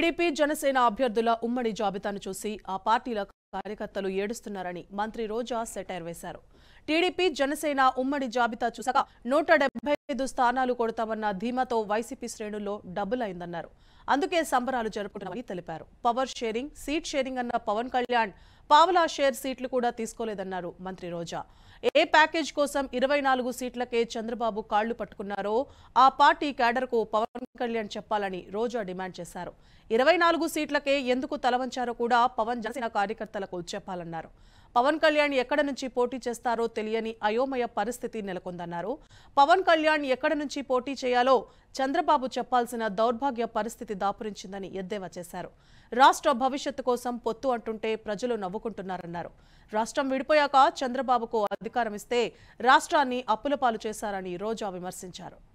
TDP Janasena అభ్యర్థుల ఉమ్మడి జాబితాను చూసి ఆ పార్టీల కార్యకర్తలు ఏడుస్తున్నారని మంత్రి రోజా సెటైర్ వేశారు టీడీపీ జనసేన ఉమ్మడి జాబితా చూసాక నూట డెబ్బై ఐదు స్థానాలు కొడతామన్న ధీమాతో వైసీపీ శ్రేణుల్లో డబుల్ అయిందన్నారు అందుకే సంబరాలు జరుపుకుంటామని తెలిపారు పవర్ షేరింగ్ సీట్ షేరింగ్ అన్న పవన్ కళ్యాణ్ పావలా షేర్ సీట్లు కూడా తీసుకోలేదన్నారు మంత్రి రోజా ఏ ప్యాకేజ్ కోసం ఇరవై నాలుగు సీట్లకే చంద్రబాబు కాళ్లు పట్టుకున్నారో ఆ పార్టీ క్యాడర్కు పవన్ కళ్యాణ్ చెప్పాలని రోజా డిమాండ్ చేశారు ఇరవై నాలుగు సీట్లకే ఎందుకు తలవంచారో కూడా పవన్ జనసేన కార్యకర్తలకు చెప్పాలన్నారు పవన్ కళ్యాణ్ ఎక్కడ నుంచి పోటీ చేస్తారో తెలియని అయోమయ పరిస్థితి నెలకొందన్నారు పవన్ కళ్యాణ్ ఎక్కడ నుంచి పోటీ చేయాలో చంద్రబాబు చెప్పాల్సిన దౌర్భాగ్య పరిస్థితి దాపురించిందని ఎద్దేవా చేశారు రాష్ట్ర భవిష్యత్తు కోసం పొత్తు అంటుంటే ప్రజలు నవ్వుకుంటున్నారన్నారు రాష్ట్రం విడిపోయాక చంద్రబాబుకు అధికారం ఇస్తే రాష్ట్రాన్ని అప్పుల పాలు చేశారని రోజా విమర్శించారు